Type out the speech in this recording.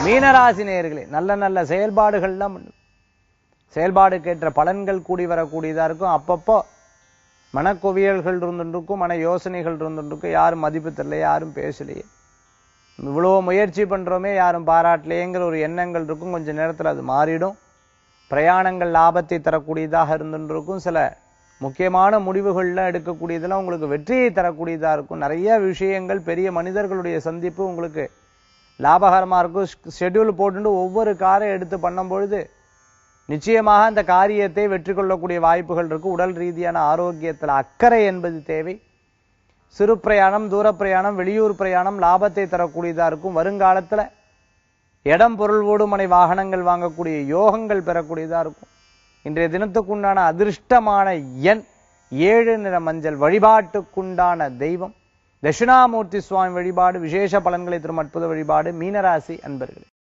மீனராசி நேயர்களே நல்ல நல்ல செயல்பாடுகள்லாம் பண்ணும் செயல்பாடுக்கேற்ற பலன்கள் கூடி வரக்கூடியதா இருக்கும் அப்பப்போ மனக்குவியல்கள் இருந்துருக்கும் மன யோசனைகள் இருந்துருக்கும் யாரும் மதிப்பு தரல யாரும் பேசலையே இவ்வளோ முயற்சி பண்றோமே யாரும் பாராட்டலையேங்கிற ஒரு எண்ணங்கள் இருக்கும் கொஞ்ச நேரத்துல அது மாறிடும் பிரயாணங்கள் லாபத்தை தரக்கூடியதாக இருந்துருக்கும் சில முக்கியமான முடிவுகள்லாம் எடுக்கக்கூடியதெல்லாம் உங்களுக்கு வெற்றியை தரக்கூடியதா இருக்கும் நிறைய விஷயங்கள் பெரிய மனிதர்களுடைய சந்திப்பு உங்களுக்கு லாபகரமா இருக்கும் ஷெட்யூல் போட்டுட்டு ஒவ்வொரு காரை எடுத்து பண்ணும் பொழுது நிச்சயமாக அந்த காரியத்தை வெற்றி கொள்ளக்கூடிய வாய்ப்புகள் இருக்கு உடல் ரீதியான ஆரோக்கியத்தில் அக்கறை என்பது தேவை சிறு பிரயாணம் தூர பிரயாணம் வெளியூர் பிரயாணம் லாபத்தை தரக்கூடியதா இருக்கும் வருங்காலத்துல இடம் பொருள் ஓடுமனை வாகனங்கள் வாங்கக்கூடிய யோகங்கள் பெறக்கூடியதா இருக்கும் இன்றைய தினத்துக்குண்டான அதிர்ஷ்டமான எண் ஏழு நிற மஞ்சள் வழிபாட்டுக்குண்டான தெய்வம் தட்சிணாமூர்த்தி சுவாமி வழிபாடு விசேஷ பலன்களை தரும் அற்புத வழிபாடு மீனராசி அன்பர்களே